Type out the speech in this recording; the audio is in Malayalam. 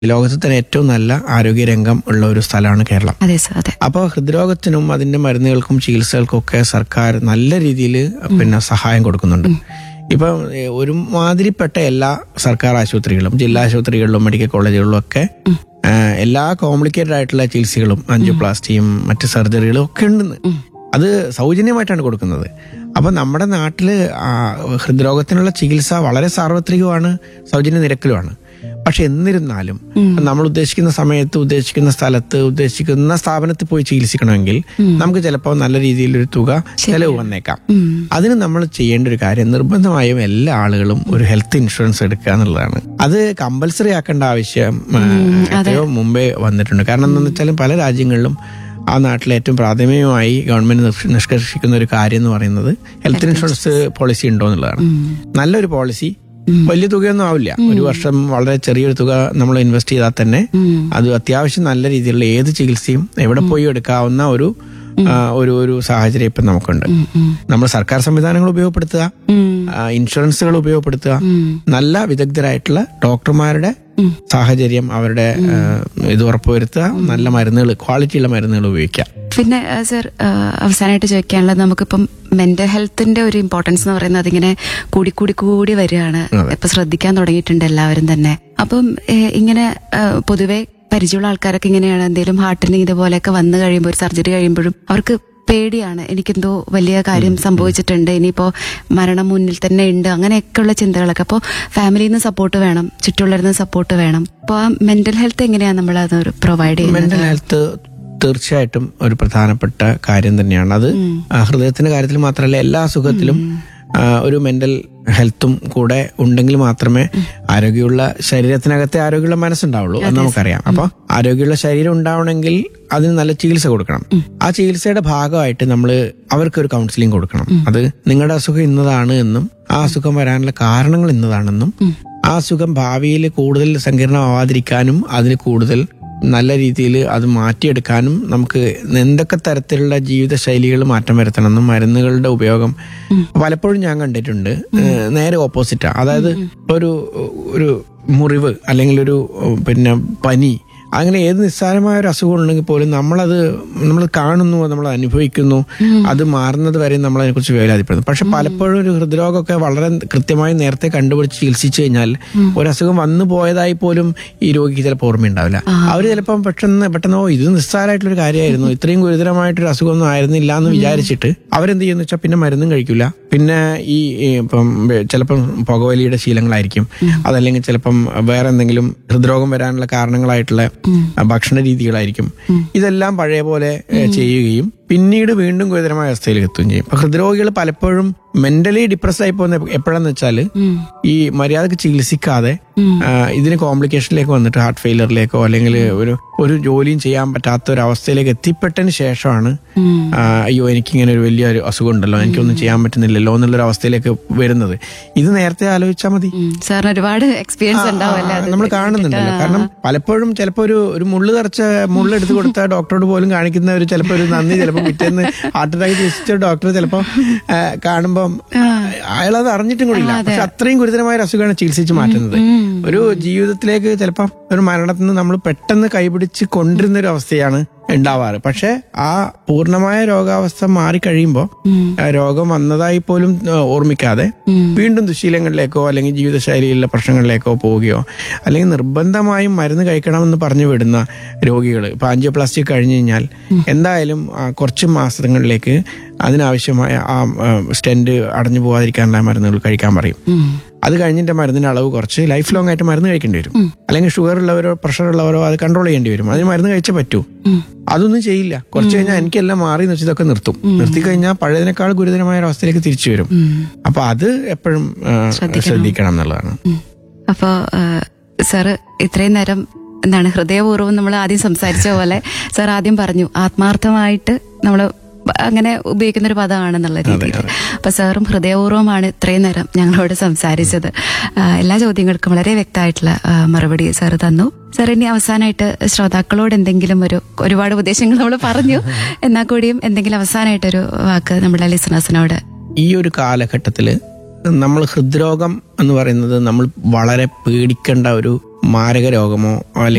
ലോകത്തിൽ തന്നെ ഏറ്റവും നല്ല ആരോഗ്യരംഗം ഉള്ള ഒരു സ്ഥലമാണ് കേരളം അതെ സർ അതെ അപ്പോൾ ഹൃദ്രോഗത്തിനും അതിന്റെ മരുന്നുകൾക്കും ചികിത്സകൾക്കും ഒക്കെ സർക്കാർ നല്ല രീതിയിൽ പിന്നെ സഹായം കൊടുക്കുന്നുണ്ട് ഇപ്പം ഏ, ഒരുമാതിരിപ്പെട്ട എല്ലാ സർക്കാർ ആശുപത്രികളും ജില്ലാ ആശുപത്രികളിലും മെഡിക്കൽ കോളേജുകളിലും ഒക്കെ ആ, എല്ലാ കോംപ്ലിക്കേറ്റഡ് ആയിട്ടുള്ള ചികിത്സകളും ആൻജിയോപ്ലാസ്റ്റിയും മറ്റ് സർജറികളും ഒക്കെ ഉണ്ടെന്ന് അത് സൗജന്യമായിട്ടാണ് കൊടുക്കുന്നത് അപ്പൊ നമ്മുടെ നാട്ടില് ആ, ഹൃദ്രോഗത്തിനുള്ള ചികിത്സ വളരെ സാർവത്രികമാണ് സൗജന്യ നിരക്കിലുമാണ് പക്ഷെ എന്നിരുന്നാലും നമ്മൾ ഉദ്ദേശിക്കുന്ന സമയത്ത് ഉദ്ദേശിക്കുന്ന സ്ഥലത്ത് ഉദ്ദേശിക്കുന്ന സ്ഥാപനത്തിൽ പോയി ചികിത്സിക്കണമെങ്കിൽ നമുക്ക് ചിലപ്പോൾ നല്ല രീതിയിലൊരു തുക ചെലവ് വന്നേക്കാം അതിന് നമ്മൾ ചെയ്യേണ്ട ഒരു കാര്യം നിർബന്ധമായും എല്ലാ ആളുകളും ഒരു ഹെൽത്ത് ഇൻഷുറൻസ് എടുക്കുക എന്നുള്ളതാണ് അത് കമ്പൽസറി ആക്കേണ്ട ആവശ്യം ആ, എത്രയോ മുമ്പേ വന്നിട്ടുണ്ട് കാരണം എന്താണെന്ന് വെച്ചാൽ പല രാജ്യങ്ങളിലും ആ നാട്ടിലെ ഏറ്റവും പ്രാഥമികമായി ഗവൺമെന്റ് നിഷ്ക- നിഷ്കർഷിക്കുന്ന ഒരു കാര്യം എന്ന് പറയുന്നത് ഹെൽത്ത് ഇൻഷുറൻസ് പോളിസി ഉണ്ടോ എന്നുള്ളതാണ് നല്ലൊരു പോളിസി വലിയ തുകയൊന്നും ആവില്ല ഒരു വർഷം വളരെ ചെറിയൊരു തുക നമ്മൾ ഇൻവെസ്റ്റ് ചെയ്താൽ തന്നെ അത് അത്യാവശ്യം നല്ല രീതിയിലുള്ള ഏത് ചികിത്സയും എവിടെ പോയി എടുക്കാവുന്ന ഒരു ആ, ഒരു ഒരു സാഹചര്യം ഇപ്പം നമുക്കുണ്ട് നമ്മൾ സർക്കാർ സംവിധാനങ്ങൾ ഉപയോഗപ്പെടുത്തുക ആ, ഇൻഷുറൻസുകൾ ഉപയോഗപ്പെടുത്തുക നല്ല വിദഗ്ധരായിട്ടുള്ള ഡോക്ടർമാരുടെ സാഹചര്യം അവരുടെ ആ, ഇത് ഉറപ്പുവരുത്തുക നല്ല മരുന്നുകൾ ക്വാളിറ്റിയുള്ള മരുന്നുകൾ ഉപയോഗിക്കുക പിന്നെ ആ, സർ ആ, അവസാനമായിട്ട് ചോദിക്കാനുള്ളത് നമുക്കിപ്പം മെന്റൽ ഹെൽത്തിന്റെ ഒരു ഇമ്പോർട്ടൻസ് എന്ന് പറയുന്നത് അതിങ്ങനെ കൂടി കൂടി കൂടി വരികയാണ് ഇപ്പൊ ശ്രദ്ധിക്കാൻ തുടങ്ങിയിട്ടുണ്ട് എല്ലാവരും തന്നെ അപ്പം ഏ, ഇങ്ങനെ ആ, പൊതുവെ പരിചയമുള്ള ആൾക്കാരൊക്കെ ഇങ്ങനെയാണ് എന്തെങ്കിലും ഹാർട്ടിന് ഇതുപോലെയൊക്കെ വന്നു കഴിയുമ്പോൾ ഒരു സർജറി കഴിയുമ്പോഴും അവർക്ക് പേടിയാണ് എനിക്കെന്തോ വലിയ കാര്യം സംഭവിച്ചിട്ടുണ്ട് ഇനിയിപ്പോ മരണം മുന്നിൽ തന്നെ ഉണ്ട് അങ്ങനെയൊക്കെയുള്ള ചിന്തകളൊക്കെ അപ്പോൾ ഫാമിലിയിൽ നിന്ന് സപ്പോർട്ട് വേണം ചുറ്റുള്ളവരിൽ നിന്ന് സപ്പോർട്ട് വേണം അപ്പോൾ ആ മെന്റൽ ഹെൽത്ത് എങ്ങനെയാണ് നമ്മൾ അത് പ്രൊവൈഡ് ചെയ്യുന്നത് മെന്റൽ ഹെൽത്ത് തീർച്ചയായിട്ടും ഒരു പ്രധാനപ്പെട്ട കാര്യം തന്നെയാണ് അത് ആ, ഹൃദയത്തിന്റെ കാര്യത്തിൽ മാത്രമല്ല എല്ലാ അസുഖത്തിലും ആ, ഒരു മെന്റൽ ഹെൽത്തും കൂടെ ഉണ്ടെങ്കിൽ മാത്രമേ ആരോഗ്യമുള്ള ശരീരത്തിനകത്തെ ആരോഗ്യമുള്ള മനസ്സുണ്ടാവുള്ളൂ അത് നമുക്കറിയാം അപ്പൊ ആരോഗ്യമുള്ള ശരീരം ഉണ്ടാവണമെങ്കിൽ അതിന് നല്ല ചികിത്സ കൊടുക്കണം ആ ചികിത്സയുടെ ഭാഗമായിട്ട് നമ്മൾ അവർക്ക് ഒരു കൗൺസിലിംഗ് കൊടുക്കണം അത് നിങ്ങളുടെ അസുഖം ഇന്നതാണ് എന്നും ആ അസുഖം വരാനുള്ള കാരണങ്ങൾ ഇന്നതാണെന്നും ആ അസുഖം ഭാവിയിൽ കൂടുതൽ സങ്കീർണമാവാതിരിക്കാനും അതിന് കൂടുതൽ നല്ല രീതിയിൽ അത് മാറ്റിയെടുക്കാനും നമുക്ക് എന്തൊക്കെ തരത്തിലുള്ള ജീവിതശൈലികൾ മാറ്റം വരുത്തണമെന്നും മരുന്നുകളുടെ ഉപയോഗം പലപ്പോഴും ഞാൻ കണ്ടിട്ടുണ്ട് ഏഹ് നേരെ ഓപ്പോസിറ്റാ അതായത് ഒരു ഒരു മുറിവ് അല്ലെങ്കിൽ ഒരു ഏഹ് പിന്നെ പനി അങ്ങനെ ഏത് നിസ്സാരമായ ഒരു അസുഖം ഉണ്ടെങ്കിൽ പോലും നമ്മളത് നമ്മൾ കാണുന്നു നമ്മൾ അനുഭവിക്കുന്നു അത് മാറുന്നത് വരെ നമ്മൾ അതിനെക്കുറിച്ച് വേലാതിപ്പെടുന്നു പക്ഷെ പലപ്പോഴും ഒരു ഹൃദ്രോഗമൊക്കെ വളരെ കൃത്യമായി നേരത്തെ കണ്ടുപിടിച്ച് ചികിത്സിച്ചു കഴിഞ്ഞാൽ ഒരു അസുഖം വന്നു പോയതായി പോലും ഈ രോഗിക്ക് ചിലപ്പോൾ ഓർമ്മയുണ്ടാവില്ല അവർ ചിലപ്പം പെട്ടെന്ന് പെട്ടെന്ന് ഓ ഇത് നിസ്സാരമായിട്ടുള്ള ഒരു കാര്യമായിരുന്നു ഇത്രയും ഗുരുതരമായിട്ടൊരു അസുഖമൊന്നും ആയിരുന്നില്ല എന്ന് വിചാരിച്ചിട്ട് അവരെന്ത് ചെയ്യുന്നു വെച്ചാൽ പിന്നെ മരുന്നും കഴിക്കില്ല പിന്നെ ഈ ഈ ഇപ്പം വെ- ചിലപ്പം പുകവലിയുടെ ശീലങ്ങളായിരിക്കും അതല്ലെങ്കിൽ ചിലപ്പം വേറെ എന്തെങ്കിലും ഹൃദ്രോഗം വരാനുള്ള കാരണങ്ങളായിട്ടുള്ള ആ, ഭക്ഷണ രീതികളായിരിക്കും ഇതെല്ലാം പഴയ പോലെ ഏ, ചെയ്യുകയും പിന്നീട് വീണ്ടും ഗുരുതരമായ അവസ്ഥയിലേക്ക് എത്തുകയും ചെയ്യും അപ്പൊ ഹൃദ്രോഗികൾ പലപ്പോഴും മെന്റലി ഡിപ്രസ് ആയി പോകുന്ന എപ്പോഴാന്ന് വെച്ചാല് ഈ മര്യാദക്ക് ചികിത്സിക്കാതെ ആ, ഇതിന് കോംപ്ലിക്കേഷനിലേക്ക് വന്നിട്ട് ഹാർട്ട് ഫെയിലറിലേക്കോ അല്ലെങ്കിൽ ഒരു ഒരു ജോലിയും ചെയ്യാൻ പറ്റാത്ത ഒരു അവസ്ഥയിലേക്ക് എത്തിപ്പെട്ടതിന് ശേഷമാണ് ആ, അയ്യോ എനിക്കിങ്ങനെ ഒരു വലിയ ഒരു അസുഖം ഉണ്ടല്ലോ എനിക്കൊന്നും ചെയ്യാൻ പറ്റുന്നില്ലല്ലോ എന്നുള്ളൊരു അവസ്ഥയിലേക്ക് വരുന്നത് ഇത് നേരത്തെ ആലോചിച്ചാൽ മതി സാറിന് ഒരുപാട് എക്സ്പീരിയൻസ് ഉണ്ടാവല്ലേ അത് നമ്മൾ കാണുന്നുണ്ടല്ലോ കാരണം പലപ്പോഴും ചിലപ്പോൾ ഒരു ഒരു മുള്ളു തറച്ച മുള്ള് എടുത്ത് കൊടുത്ത ഡോക്ടറോട് പോലും കാണിക്കുന്ന ഒരു ചിലപ്പോൾ ഒരു നന്ദി ചിലപ്പോൾ പിറ്റേന്ന് ഹാർട്ട് അറ്റാക്ക് ചികിത്സിച്ച ഡോക്ടർ ചിലപ്പോൾ കാണുമ്പം അയാളത് അറിഞ്ഞിട്ടും കൂടില്ല പക്ഷെ അത്രയും ഗുരുതരമായ ഒരു അസുഖമാണ് ചികിത്സിച്ച് മാറ്റുന്നത് ഒരു ജീവിതത്തിലേക്ക് ചിലപ്പോൾ ഒരു മരണത്തിൽ നിന്ന് നമ്മൾ പെട്ടെന്ന് കൈപിടിച്ച് കൊണ്ടിരുന്ന ഒരു അവസ്ഥയാണ് ഉണ്ടാവാറ് പക്ഷെ ആ പൂർണ്ണമായ രോഗാവസ്ഥ മാറിക്കഴിയുമ്പോൾ ആ രോഗം വന്നതായി പോലും ആ, ഓർമ്മിക്കാതെ വീണ്ടും ദുശീലങ്ങളിലേക്കോ അല്ലെങ്കിൽ ജീവിതശൈലിയിലുള്ള പ്രശ്നങ്ങളിലേക്കോ പോവുകയോ അല്ലെങ്കിൽ നിർബന്ധമായും മരുന്ന് കഴിക്കണമെന്ന് പറഞ്ഞു വിടുന്ന രോഗികൾ ഇപ്പൊ ആൻജിയോപ്ലാസ്റ്റിക് കഴിഞ്ഞു കഴിഞ്ഞാൽ എന്തായാലും ആ, കുറച്ച് മാസങ്ങളിലേക്ക് അതിനാവശ്യമായ ആ സ്റ്റെന്റ് അടഞ്ഞു പോകാതിരിക്കാനുള്ള മരുന്നുകൾ കഴിക്കാൻ പറയും അത് കഴിഞ്ഞിട്ട് മരുന്നിന്റെ അളവ് കുറച്ച് ലൈഫ് ലോങ് ആയിട്ട് മരുന്ന് കഴിക്കേണ്ടി വരും അല്ലെങ്കിൽ ഷുഗർ ഉള്ളവരോ പ്രഷർ ഉള്ളവരോ അത് കൺട്രോൾ ചെയ്യേണ്ടി വരും അതിന് മരുന്ന് കഴിച്ചേ പറ്റൂ അതൊന്നും ചെയ്യില്ല കുറച്ച് കഴിഞ്ഞാൽ എനിക്കെല്ലാം മാറി എന്ന് വെച്ച് ഇതൊക്കെ നിർത്തും നിർത്തി കഴിഞ്ഞാൽ പഴയതിനേക്കാൾ ഗുരുതരമായ ഒരു അവസ്ഥയിലേക്ക് തിരിച്ചു വരും അപ്പൊ അത് എപ്പോഴും ആ, ശ്രദ്ധിക്കണം എന്നുള്ളതാണ് അപ്പോ സാറ് ഇത്രയും നേരം എന്താണ് ഹൃദയപൂർവ്വം നമ്മൾ ആദ്യം സംസാരിച്ച പോലെ സാർ ആദ്യം പറഞ്ഞു ആത്മാർത്ഥമായിട്ട് നമ്മൾ അങ്ങനെ ഉപയോഗിക്കുന്ന ഒരു പദമാണെന്നുള്ള രീതിയിൽ അപ്പൊ സാറും ഹൃദയപൂർവ്വമാണ് ഇത്രയും നേരം ഞങ്ങളോട് സംസാരിച്ചത് ആ, എല്ലാ ചോദ്യങ്ങൾക്കും വളരെ വ്യക്തമായിട്ടുള്ള ആ, മറുപടി സാർ തന്നു സാർ ഇനി അവസാനമായിട്ട് ശ്രോതാക്കളോട് എന്തെങ്കിലും ഒരു ഒരുപാട് ഉപദേശങ്ങൾ നമ്മൾ പറഞ്ഞു എന്നാൽ കൂടിയും എന്തെങ്കിലും അവസാനമായിട്ടൊരു വാക്ക് നമ്മുടെ ലിസണേഴ്സിനോട് ഈ ഒരു കാലഘട്ടത്തില് നമ്മൾ ഹൃദ്രോഗം എന്ന് പറയുന്നത് നമ്മൾ വളരെ പേടിക്കേണ്ട ഒരു മാരക രോഗമോ അല്ലെങ്കിൽ